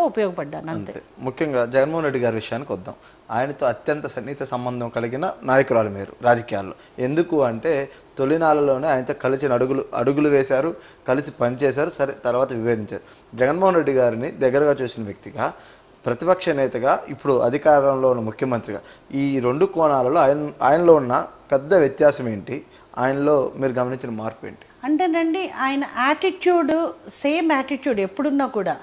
విధంగా ఉపయోగపడ్డాను అంతే అంతే ముఖ్యంగా జగన్మోహన్ రెడ్డి గారి విషయానికి వద్దాం ఆయనతో అత్యంత సన్నిహిత సంబంధం కలిగిన నాయకురాలు మీరు రాజకీయాల్లో ఎందుకు అంటే తొలినాళ్ళలోనే ఆయనతో కలిసి అడుగులు అడుగులు వేశారు కలిసి పనిచేశారు సరే తర్వాత విభేదించారు జగన్మోహన్ రెడ్డి గారిని దగ్గరగా చూసిన వ్యక్తిగా ప్రతిపక్ష నేతగా ఇప్పుడు అధికారంలో ఉన్న ముఖ్యమంత్రిగా ఈ రెండు కోణాలలో ఆయన ఆయనలో ఉన్న పెద్ద వ్యత్యాసం ఏంటి ఆయనలో మీరు గమనించిన మార్పు ఏంటి అంటేనండి ఆయన యాటిట్యూడ్ సేమ్ యాటిట్యూడ్ ఎప్పుడున్నా కూడా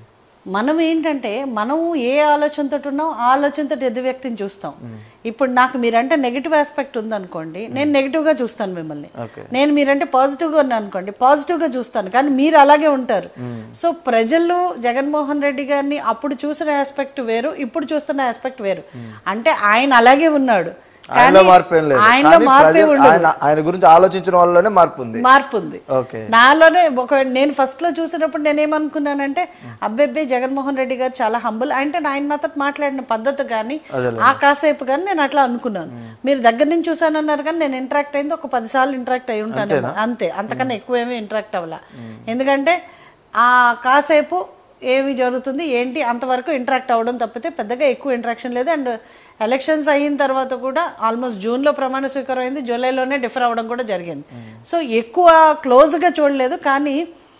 మనం ఏంటంటే మనం ఏ ఆలోచనతో ఉన్నాం ఆ ఆలోచనతో ఎదు వ్యక్తిని చూస్తాం ఇప్పుడు నాకు మీరంటే నెగిటివ్ ఆస్పెక్ట్ ఉందనుకోండి నేను నెగిటివ్గా చూస్తాను మిమ్మల్ని ఓకే నేను మీరంటే పాజిటివ్గా ఉన్నాను అనుకోండి పాజిటివ్గా చూస్తాను కానీ మీరు అలాగే ఉంటారు సో ప్రజలు జగన్మోహన్ రెడ్డి గారిని అప్పుడు చూసిన ఆస్పెక్ట్ వేరు ఇప్పుడు చూస్తున్న ఆస్పెక్ట్ వేరు అంటే ఆయన అలాగే ఉన్నాడు ఆయనలో కానీ మార్పు ఏం లేదు ఆయనలో కానీ మార్పే ప్రజలు- ఉండదు ఆయన ఆయన గురించి ఆలోచించిన వాళ్ళలోనే మార్పు ఉంది మార్పు ఉంది ఓకే నాలోనే ఒక నేను ఫస్ట్ లో చూసినప్పుడు నేను ఏమనుకున్నానంటే అబ్బెబ్బే జగన్మోహన్ రెడ్డి గారు చాలా హంబుల్ అంటే ఆయన నాతో మాట్లాడిన పద్ధతి కానీ ఆ కాసేపు కానీ నేను అట్లా అనుకున్నాను మీరు దగ్గర నుంచి చూసానన్నారు కానీ నేను ఇంటరాక్ట్ అయింది ఒక పది సార్లు ఇంటరాక్ట్ అయి ఉంటాను అంతే అంతకన్నా ఎక్కువ ఏమీ ఇంటరాక్ట్ అవ్వాల ఎందుకంటే ఆ కాసేపు ఏమి జరుగుతుంది ఏంటి అంతవరకు ఇంటరాక్ట్ అవ్వడం తప్పితే పెద్దగా ఎక్కువ ఇంటరాక్షన్ లేదు అండ్ ఎలక్షన్స్ అయిన తర్వాత కూడా ఆల్మోస్ట్ జూన్లో ప్రమాణ స్వీకారం అయింది జూలైలోనే డిఫర్ అవ్వడం కూడా జరిగింది సో ఎక్కువ క్లోజ్గా చూడలేదు కానీ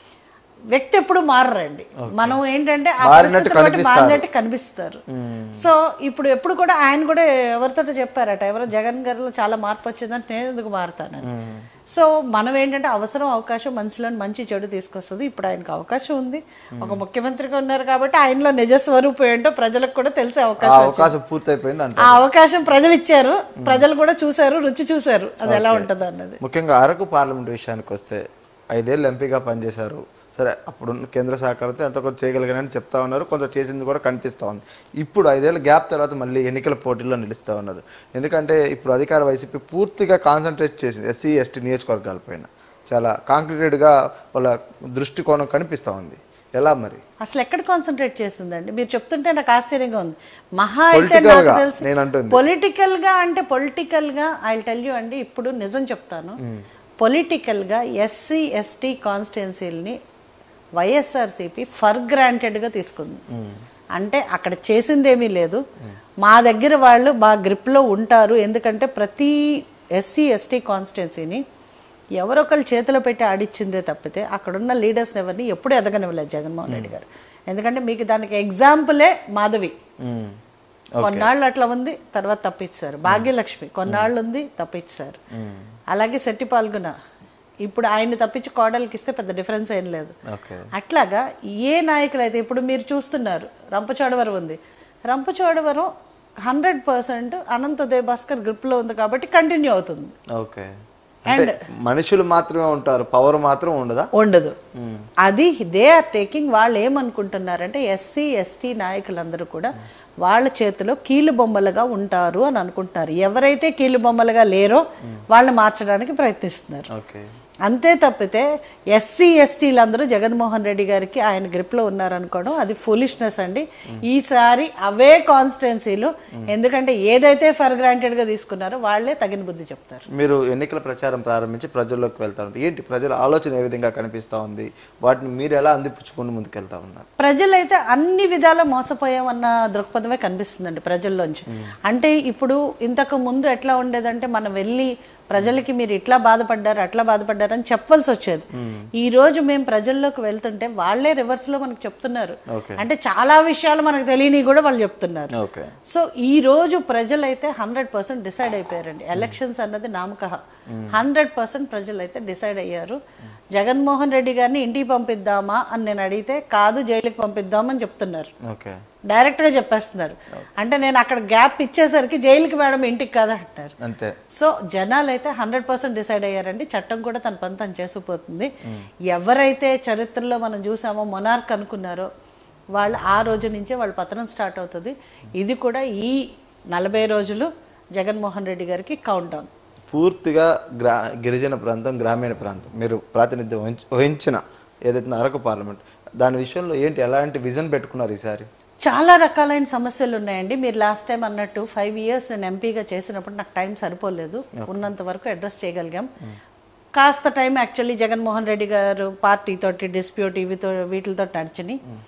వ్యక్తి ఎప్పుడు మారరండి మనం ఏంటంటే ఆ మారినట్టు పరిస్థితిని బట్టి కనిపిస్తారు. మారినట్టు కనిపిస్తారు సో ఇప్పుడు ఎప్పుడు కూడా ఆయన కూడా ఎవరితో చెప్పారట ఎవరో జగన్ గారిలో చాలా మార్పు వచ్చిందంటే నేను ఎందుకు మారుతానని సో మనం ఏంటంటే అవసరం అవకాశం మనిషిలో మంచి చెడు తీసుకొస్తుంది ఇప్పుడు ఆయనకు అవకాశం ఉంది ఒక ముఖ్యమంత్రిగా ఉన్నారు కాబట్టి ఆయనలో నిజ స్వరూపం ఏంటో ప్రజలకు కూడా తెలిసే ఆ అవకాశం అవకాశం పూర్తయిపోయింది అంట ఆ అవకాశం ప్రజలు ఇచ్చారు ప్రజలు కూడా చూశారు రుచి చూశారు అది ఎలా ఉంటుంది అన్నది ముఖ్యంగా అరకు పార్లమెంట్ విషయానికి వస్తే ఐదేళ్ళు ఎంపీగా పనిచేశారు సరే అప్పుడు ఉన్న కేంద్ర సహకారంతో ఎంత కొంత చేయగలిగానని చెప్తా ఉన్నారు కొంత చేసింది కూడా కనిపిస్తూ ఉంది ఇప్పుడు ఐదేళ్ళ గ్యాప్ తర్వాత మళ్ళీ ఎన్నికల పోటీల్లో నిలుస్తూ ఉన్నారు ఎందుకంటే ఇప్పుడు అధికార వైసీపీ పూర్తిగా కాన్సన్ట్రేట్ చేసింది ఎస్సీ ఎస్టీ నియోజకవర్గాలపైన చాలా కాంక్రీటెడ్గా వాళ్ళ దృష్టికోణం కనిపిస్తూ ఉంది ఎలా మరి అసలు ఎక్కడ కాన్సన్ట్రేట్ చేసిందండి మీరు చెప్తుంటే నాకు ఆశ్చర్యంగా ఉంది మహా అయితే Political నాకు గా తెలిసి నేను అంటుంది. పొలిటికల్ గా అంటే పొలిటికల్ గా ఐ టెల్ యూ అండి ఇప్పుడు నిజం చెప్తాను పొలిటికల్ గా ఎస్సీ ఎస్టీ కాన్స్టిట్యున్సీలని వైఎస్ఆర్సీపీ ఫర్ గ్రాంటెడ్గా తీసుకుంది అంటే అక్కడ చేసిందేమీ లేదు మా దగ్గర వాళ్ళు మా గ్రిప్లో ఉంటారు ఎందుకంటే ప్రతి ఎస్సీ ఎస్టీ కాన్స్టిట్యున్సీని ఎవరొకరు చేతిలో పెట్టి ఆడిచ్చిందే తప్పితే అక్కడున్న లీడర్స్ ఎవరిని ఎప్పుడు ఎదగనివ్వలేదు జగన్మోహన్ రెడ్డి గారు ఎందుకంటే మీకు దానికి ఎగ్జాంపులే మాధవి మ్మ్. కొన్నాళ్ళు అట్లా ఉంది తర్వాత తప్పించారు భాగ్యలక్ష్మి కొన్నాళ్ళు ఉంది తప్పించారు అలాగే శెట్టి పాల్గొన ఇప్పుడు ఆయన్ని తప్పించి కోడలికి ఇస్తే పెద్ద డిఫరెన్స్ ఏం లేదు ఓకే అట్లాగా ఏ నాయకులు అయితే ఇప్పుడు మీరు చూస్తున్నారు రంపచోడవరం ఉంది రంపచోడవరం హండ్రెడ్ పర్సెంట్ అనంతదేవ్ భాస్కర్ గ్రిప్లో ఉంది కాబట్టి కంటిన్యూ అవుతుంది ఓకే అంటే మనుషులు మాత్రమే ఉంటారు పవర్ మాత్రం ఉండదా ఉండదు అది దే ఆర్ టేకింగ్ వాళ్ళు ఏమనుకుంటున్నారంటే ఎస్సీ ఎస్టీ నాయకులందరూ కూడా వాళ్ళ చేతిలో కీలు బొమ్మలుగా ఉంటారు అని అనుకుంటున్నారు ఎవరైతే కీలు బొమ్మలుగా లేరో వాళ్ళని మార్చడానికి ప్రయత్నిస్తున్నారు ఓకే అంతే తప్పితే ఎస్సీ ఎస్టీలందరూ జగన్మోహన్ రెడ్డి గారికి ఆయన గ్రిప్లో ఉన్నారనుకోవడం అది ఫులిష్నెస్ అండి ఈసారి అవే కాన్స్టిట్యున్సీలు ఎందుకంటే ఏదైతే ఫర్ గ్రాంటెడ్గా తీసుకున్నారో వాళ్ళే తగిన బుద్ధి చెప్తారు మీరు ఎన్నికల ప్రచారం ప్రారంభించి ప్రజల్లోకి వెళ్తారు ఏంటి ప్రజల ఆలోచన ఏ విధంగా కనిపిస్తూ ఉంది వాటిని మీరు ఎలా అందిపుచ్చుకుంటూ ముందుకెళ్తా ఉన్నారు ప్రజలైతే అన్ని విధాల మోసపోయామన్న దృక్పథమే కనిపిస్తుందండి ప్రజల్లోంచి అంటే ఇప్పుడు ఇంతకు ముందు ఎట్లా ఉండేదంటే మనం వెళ్ళి ప్రజలకి మీరు ఇట్లా బాధపడ్డారు అట్లా బాధపడ్డారు అని చెప్పవలసి వచ్చేది ఈ రోజు మేము ప్రజల్లోకి వెళ్తుంటే వాళ్ళే రివర్స్ లో మనకు చెప్తున్నారు ఓకే అంటే చాలా విషయాలు మనకు తెలియని కూడా వాళ్ళు చెప్తున్నారు ఓకే సో ఈ రోజు ప్రజలైతే హండ్రెడ్ పర్సెంట్ డిసైడ్ అయిపోయారండి ఎలక్షన్స్ అన్నది నామకహ హండ్రెడ్ పర్సెంట్ ప్రజలు అయితే డిసైడ్ అయ్యారు జగన్మోహన్ రెడ్డి గారిని ఇంటికి పంపిద్దామా అని నేను అడిగితే కాదు జైలుకి పంపిద్దామని చెప్తున్నారు ఓకే డైరెక్ట్గా చెప్పేస్తున్నారు అంటే నేను అక్కడ గ్యాప్ ఇచ్చేసరికి జైలుకి మేడం ఇంటికి కాదు అంటున్నారు అంతే సో జనాలు అయితే హండ్రెడ్ పర్సెంట్ డిసైడ్ అయ్యారండి చట్టం కూడా తన పని తను చేసుకుపోతుంది ఎవరైతే చరిత్రలో మనం చూసామో మొనార్క్ అనుకున్నారో వాళ్ళు ఆ రోజు నుంచే వాళ్ళ పతనం స్టార్ట్ అవుతుంది ఇది కూడా ఈ నలభై రోజులు జగన్మోహన్ రెడ్డి గారికి కౌంట్ డౌన్ పూర్తిగా గ్రా గిరిజన ప్రాంతం గ్రామీణ ప్రాంతం మీరు ప్రాతినిధ్యం వహించ- వహించిన ఏదైతే అరకు పార్లమెంట్ దాని విషయంలో ఏంటి ఎలాంటి విజన్ పెట్టుకున్నారు ఈసారి చాలా రకాలైన సమస్యలు ఉన్నాయండి మీరు లాస్ట్ టైం అన్నట్టు ఫైవ్ ఇయర్స్ నేను ఎంపీగా చేసినప్పుడు నాకు టైం సరిపోలేదు ఉన్నంత వరకు అడ్రస్ చేయగలిగాం కాస్త టైం యాక్చువల్లీ జగన్మోహన్ రెడ్డి గారు పార్టీతోటి డిస్ప్యూట్ ఇవితో వీటితో నడిచినాయి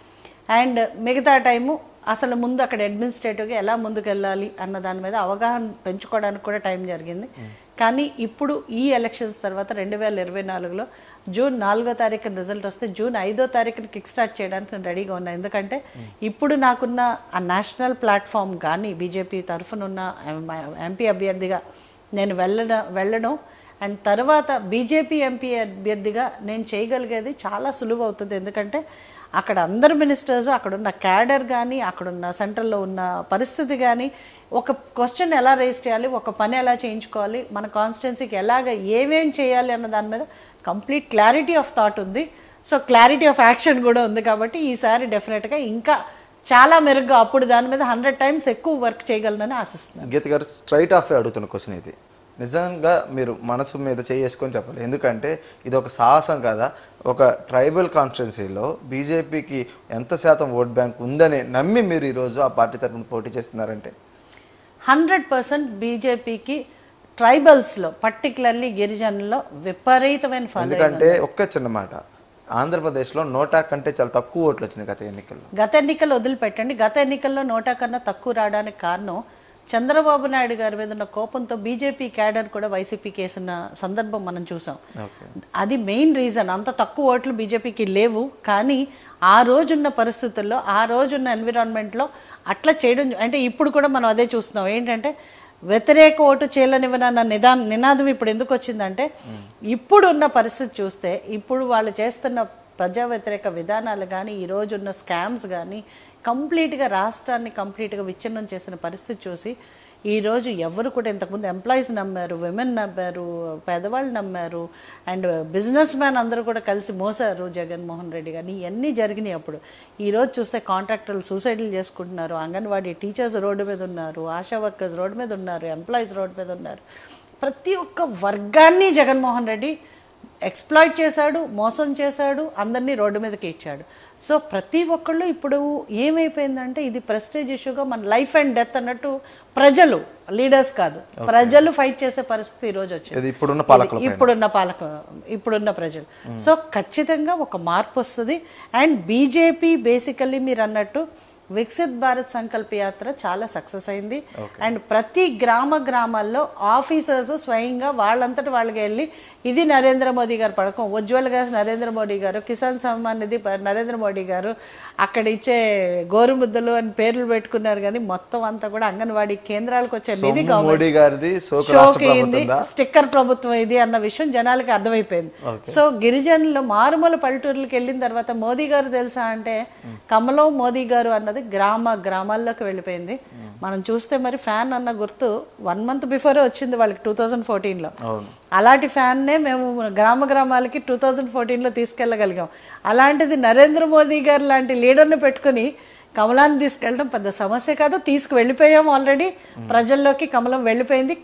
అండ్ మిగతా టైము అసలు ముందు అక్కడ అడ్మినిస్ట్రేటివ్గా ఎలా ముందుకు వెళ్ళాలి అన్న దాని మీద అవగాహన పెంచుకోవడానికి కూడా టైం జరిగింది కానీ ఇప్పుడు ఈ ఎలక్షన్స్ తర్వాత రెండు వేల ఇరవై నాలుగులో జూన్ నాలుగో తారీఖున రిజల్ట్ వస్తే జూన్ ఐదో తారీఖున కిక్ స్టార్ట్ చేయడానికి నేను రెడీగా ఉన్నా ఎందుకంటే ఇప్పుడు నాకున్న ఆ నేషనల్ ప్లాట్ఫామ్ కానీ బీజేపీ తరఫున ఉన్న ఎంపీ అభ్యర్థిగా నేను వెళ్ళడం వెళ్ళడం అండ్ తర్వాత బీజేపీ ఎంపీ అభ్యర్థిగా నేను చేయగలిగేది చాలా సులువు అవుతుంది ఎందుకంటే అక్కడ అందరు మినిస్టర్స్ అక్కడున్న క్యాడర్ కానీ అక్కడున్న సెంట్రల్లో ఉన్న పరిస్థితి కానీ ఒక క్వశ్చన్ ఎలా రేస్ చేయాలి ఒక పని ఎలా చేయించుకోవాలి మన కాన్స్టిట్యున్సీకి ఎలాగ ఏమేం చేయాలి అన్న దాని మీద కంప్లీట్ క్లారిటీ ఆఫ్ థాట్ ఉంది సో క్లారిటీ ఆఫ్ యాక్షన్ కూడా ఉంది కాబట్టి ఈసారి డెఫినెట్గా ఇంకా చాలా మెరుగ్గా అప్పుడు దాని మీద హండ్రెడ్ టైమ్స్ ఎక్కువ వర్క్ చేయగలనని ఆశిస్తున్నాను గీత గారు స్ట్రైట్ ఆఫ్ అడుగుతున్న క్వశ్చన్ ఇది నిజంగా మీరు మనసు మీద చేసుకొని చెప్పాలి ఎందుకంటే ఇది ఒక సాహసం కదా ఒక ట్రైబల్ కాన్స్టిట్యున్సీలో బీజేపీకి ఎంత శాతం ఓట్ బ్యాంక్ ఉందని నమ్మి మీరు ఈరోజు ఆ పార్టీ తరఫున పోటీ చేస్తున్నారంటే హండ్రెడ్ పర్సెంట్ బీజేపీకి ట్రైబల్స్లో పర్టికులర్లీ గిరిజనుల్లో విపరీతమైన ఫలం ఎందుకంటే ఒక్క చిన్న మాట ఆంధ్రప్రదేశ్లో నోటా కంటే చాలా తక్కువ ఓట్లు వచ్చినాయి గత ఎన్నికల్లో గత ఎన్నికలు వదిలిపెట్టండి గత ఎన్నికల్లో నోటా కన్నా తక్కువ రావడానికి కారణం చంద్రబాబు నాయుడు గారి మీద ఉన్న కోపంతో బీజేపీ క్యాడర్ కూడా వైసీపీకి వేసిన సందర్భం మనం చూసాం అది మెయిన్ రీజన్ అంత తక్కువ ఓట్లు బీజేపీకి లేవు కానీ ఆ రోజున్న పరిస్థితుల్లో ఆ రోజున్న ఎన్విరాన్మెంట్లో అట్లా చేయడం అంటే ఇప్పుడు కూడా మనం అదే చూస్తున్నాం ఏంటంటే వ్యతిరేక ఓటు చేయలేనివనన్న నిదా నినాదం ఇప్పుడు ఎందుకు వచ్చిందంటే ఇప్పుడున్న పరిస్థితి చూస్తే ఇప్పుడు వాళ్ళు చేస్తున్న ప్రజా వ్యతిరేక విధానాలు కానీ ఈ రోజు ఉన్న స్కామ్స్ కానీ కంప్లీట్గా రాష్ట్రాన్ని కంప్లీట్గా విచ్ఛిన్నం చేసిన పరిస్థితి చూసి ఈరోజు ఎవరు కూడా ఇంతకుముందు ఎంప్లాయీస్ నమ్మారు విమెన్ నమ్మారు పేదవాళ్ళు నమ్మారు అండ్ బిజినెస్ మ్యాన్ అందరూ కూడా కలిసి మోసారు జగన్మోహన్ రెడ్డి గారిని ఇవన్నీ జరిగినాయి అప్పుడు ఈరోజు చూస్తే కాంట్రాక్టర్లు సూసైడ్లు చేసుకుంటున్నారు అంగన్వాడీ టీచర్స్ రోడ్డు మీద ఉన్నారు ఆశా వర్కర్స్ రోడ్డు మీద ఉన్నారు ఎంప్లాయీస్ రోడ్డు మీద ఉన్నారు ప్రతి ఒక్క వర్గాన్ని జగన్మోహన్ రెడ్డి ఎక్స్ప్లాయిట్ చేశాడు మోసం చేశాడు అందరినీ రోడ్డు మీదకి ఇచ్చాడు సో ప్రతి ఒక్కళ్ళు ఇప్పుడు ఏమైపోయిందంటే ఇది ప్రెస్టేజ్ ఇష్యూగా మన లైఫ్ అండ్ డెత్ అన్నట్టు ప్రజలు లీడర్స్ కాదు ప్రజలు ఫైట్ చేసే పరిస్థితి ఈరోజు వచ్చింది ఇది ఇప్పుడున్న పాలకుల ఇప్పుడున్న పాలక ఇప్పుడున్న ప్రజలు సో ఖచ్చితంగా ఒక మార్పు వస్తుంది అండ్ బీజేపీ బేసికల్లీ మీరు అన్నట్టు వికసిత్ భారత్ సంకల్ప యాత్ర చాలా సక్సెస్ అయింది అండ్ ప్రతి గ్రామ గ్రామాల్లో ఆఫీసర్స్ స్వయంగా వాళ్ళంతటి వాళ్ళకి వెళ్ళి ఇది నరేంద్ర మోదీ గారు పడకం ఉజ్వల్ గ్యాస్ నరేంద్ర మోడీ గారు కిసాన్ సమ్మాన్ నిధి ప- నరేంద్ర మోడీ గారు అక్కడ ఇచ్చే గోరుముద్దలు అని పేర్లు పెట్టుకున్నారు కానీ మొత్తం అంతా కూడా అంగన్వాడీ కేంద్రాలకు వచ్చే నిధి సొమ్ము మోడీ గారిది సోకు రాష్ట్ర షోకి అయింది ప్రభుత్వం స్టిక్కర్ ప్రభుత్వం ఇది అన్న విషయం జనాలకి అర్థమైపోయింది సో గిరిజనులు మారుమూల పల్లెటూర్లకు వెళ్ళిన తర్వాత మోదీ గారు తెలుసా అంటే కమలం మోదీ గారు అన్నది గ్రామ గ్రామాల్లోకి వెళ్ళిపోయింది మనం చూస్తే మరి ఫ్యాన్ అన్న గుర్తు వన్ మంత్ బిఫోరే వచ్చింది వాళ్ళకి టూ థౌజండ్ ఫోర్టీన్లో అవును అలాంటి ఫ్యాన్నే మేము గ్రామ గ్రామాలకి టూ థౌజండ్ ఫోర్టీన్లో తీసుకెళ్ళగలిగాం అలాంటిది నరేంద్ర మోదీ గారు లాంటి లీడర్ని పెట్టుకుని కమలాన్ని తీసుకెళ్ళడం పెద్ద సమస్య కాదు తీసుకు వెళ్ళిపోయాం ఆల్రెడీ ప్రజల్లోకి కమలం వెళ్ళిపోయింది